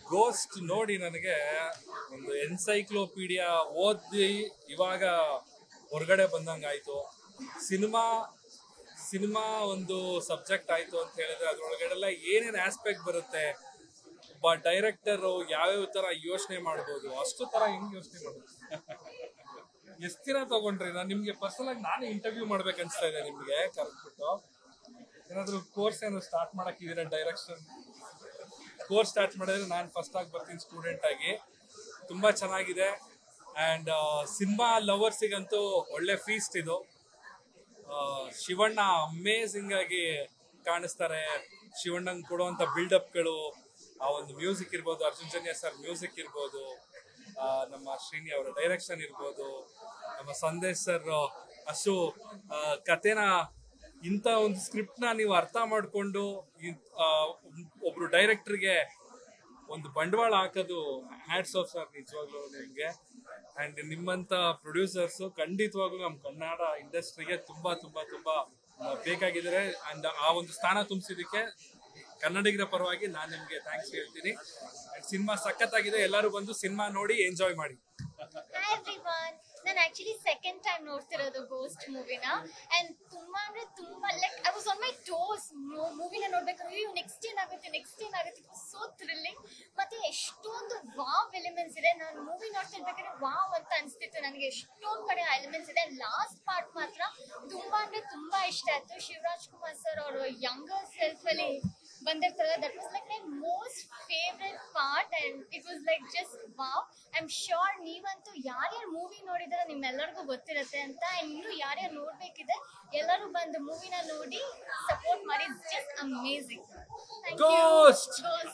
Ghost ನೋಡಿ ನನಗೆ ಒಂದು ಎನ್ಸೈಕ್ಲೋಪೀಡಿಯಾ ಓದಿ ಇವಾಗ ಹೊರಗಡೆ ಬಂದಂಗಾಯ್ತು ಸಿನಿಮಾ ಸಿನಿಮಾ ಒಂದು ಸಬ್ಜೆಕ್ಟ್ ಆಯ್ತು ಅಂತ ಹೇಳಿದ್ರೆ ಅದ್ರೊಳಗಡೆಲ್ಲ ಏನೇನು ಆಸ್ಪೆಕ್ಟ್ ಬರುತ್ತೆ ಒಬ್ಬ ಡೈರೆಕ್ಟರ್ ಯಾವ್ಯಾವ ತರ ಯೋಚನೆ ಮಾಡ್ಬೋದು ಅಷ್ಟು ತರ ಹೆಂಗ್ ಯೋಚನೆ ಮಾಡೋದು ಎಷ್ಟು ದಿನ ತಗೊಂಡ್ರಿ ನಾನು ನಿಮ್ಗೆ ಪರ್ಸನಲ್ ಆಗಿ ನಾನು ಇಂಟರ್ವ್ಯೂ ಮಾಡ್ಬೇಕು ಅನ್ಸ್ತಾ ಇದೆ ನಿಮ್ಗೆ ಕರೆದ್ಬಿಟ್ಟು ಏನಾದ್ರು ಕೋರ್ಸ್ ಏನು ಸ್ಟಾರ್ಟ್ ಮಾಡಕ್ಕಿದ್ದೀರಾ ಡೈರೆಕ್ಷನ್ ಕೋರ್ಸ್ ಸ್ಟಾರ್ಟ್ ಮಾಡಿದ್ರೆ ನಾನು ಫಸ್ಟ್ ಆಗಿ ಬರ್ತೀನಿ ಸ್ಟೂಡೆಂಟ್ ಆಗಿ ತುಂಬಾ ಚೆನ್ನಾಗಿದೆ ಅಂಡ್ ಸಿನಿಮಾ ಲವರ್ಸಿಗಂತೂ ಒಳ್ಳೆ ಫೀಸ್ಟ್ ಇದು ಆ, ಶಿವಣ್ಣ ಅಮೇಸಿಂಗ್ ಆಗಿ ಕಾಣಿಸ್ತಾರೆ ಶಿವಣ್ಣಂಗ್ ಕೊಡುವಂತ ಬಿಲ್ಡಪ್ಗಳು ಆ ಒಂದು ಮ್ಯೂಸಿಕ್ ಇರ್ಬೋದು ಅರ್ಜುನ್ ಜನ್ಯ ಸರ್ ಮ್ಯೂಸಿಕ್ ಇರ್ಬೋದು ಆ, ನಮ್ಮ ಶ್ರೀನಿ ಅವರ ಡೈರೆಕ್ಷನ್ ಇರ್ಬೋದು ನಮ್ಮ ಸಂದೇಶ್ ಸರ್ ಅಷ್ಟು ಆ, ಕತೆನ ಇಂಥ ಒಂದು ಸ್ಕ್ರಿಪ್ಟ್ನ ನೀವು ಅರ್ಥ ಮಾಡಿಕೊಂಡು ಒಬ್ರು ಡೈರೆಕ್ಟರ್ಗೆ ಒಂದು ಬಂಡವಾಳ ಹಾಕೋದು ಹ್ಯಾಟ್ಸ್ ಆಫ್ ಸರ್ ನಿಜವಾಗ್ಲೂ ನಿಮಗೆ ಅಂಡ್ ನಿಮ್ಮಂತ ಪ್ರೊಡ್ಯೂಸರ್ಸ್ ಖಂಡಿತವಾಗ್ಲೂ ನಮ್ಮ ಕನ್ನಡ ಇಂಡಸ್ಟ್ರಿಗೆ ತುಂಬಾ ತುಂಬಾ ತುಂಬಾ ಆ, ಬೇಕಾಗಿದ್ದಾರೆ ಅಂಡ್ ಆ ಒಂದು ಸ್ಥಾನ ತುಂಬಿಸಿದಕ್ಕೆ ಕನ್ನಡಿಗರ ಪರವಾಗಿ ನಾನು ನಿಮ್ಗೆ ಥ್ಯಾಂಕ್ಸ್ ಹೇಳ್ತೀನಿ ಅಂಡ್ ಸಿನಿಮಾ ಸಖತ್ತಾಗಿದೆ ಎಲ್ಲರೂ ಬಂದು ಸಿನಿಮಾ ನೋಡಿ ಎಂಜಾಯ್ ಮಾಡಿ ಹಾಯ್ ಎವ್ರಿವನ್ ನಾನು ಆಕ್ಚುಲಿ ಸೆಕೆಂಡ್ ಟೈಮ್ ನೋಡ್ತಿರೋದು ಗೋಸ್ಟ್ ಮೂವಿನ ಅಂಡ್ ತುಂಬಾ ಅಂದ್ರೆ ತುಂಬಾ like I was on my toes ಮೂವಿನ ನೋಡ್ಬೇಕಾದ್ರೆ ಅಯ್ಯೋ ನೆಕ್ಸ್ಟ್ ಏನಾಗುತ್ತೆ ನೆಕ್ಸ್ಟ್ ಏನಾಗುತ್ತೆ ಸೋ ಥ್ರಿಲ್ಲಿಂಗ್ ಮತ್ತೆ ಎಷ್ಟೊಂದು ವಾವ್ ಎಲಿಮೆಂಟ್ಸ್ ಇದೆ ನಾನು ಮೂವಿ ನೋಡ್ತಿರ್ಬೇಕಾದ್ರೆ ವಾವ್ ಅಂತ ಅನ್ಸ್ತಿತ್ತು ನನಗೆ ಎಷ್ಟೊಂದು ಕಡೆ ಎಲಿಮೆಂಟ್ಸ್ ಇದೆ ಲಾಸ್ಟ್ ಪಾರ್ಟ್ ಮಾತ್ರ ತುಂಬಾ ಅಂದ್ರೆ ತುಂಬಾ ಇಷ್ಟ ಆಯ್ತು ಶಿವರಾಜ್ ಕುಮಾರ್ ಸರ್ ಅವರು ಯಂಗರ್ ಸೆಲ್ಫ್ ಅಲ್ಲಿ ಬಂದಿರ್ತಾರೆ that was like my most favourite part and it was like just wow I am sure ನೀವಂತೂ ಯಾರ್ಯಾರು ಮೂವಿ ನೋಡಿದಾರೋ ನಿಮ್ಮೆಲ್ಲರಿಗೂ ಗೊತ್ತಿರುತ್ತೆ ಅಂತ and ಇನ್ನು ಯಾರ್ಯಾರು ನೋಡ್ಬೇಕಿದೆ ಎಲ್ಲರೂ ಬಂದು ಮೂವಿನ ನೋಡಿ ಸಪೋರ್ಟ್ ಮಾಡಿ ಜಸ್ಟ್ ಅಮೇಸಿಂಗ್ Ghost! Ghost.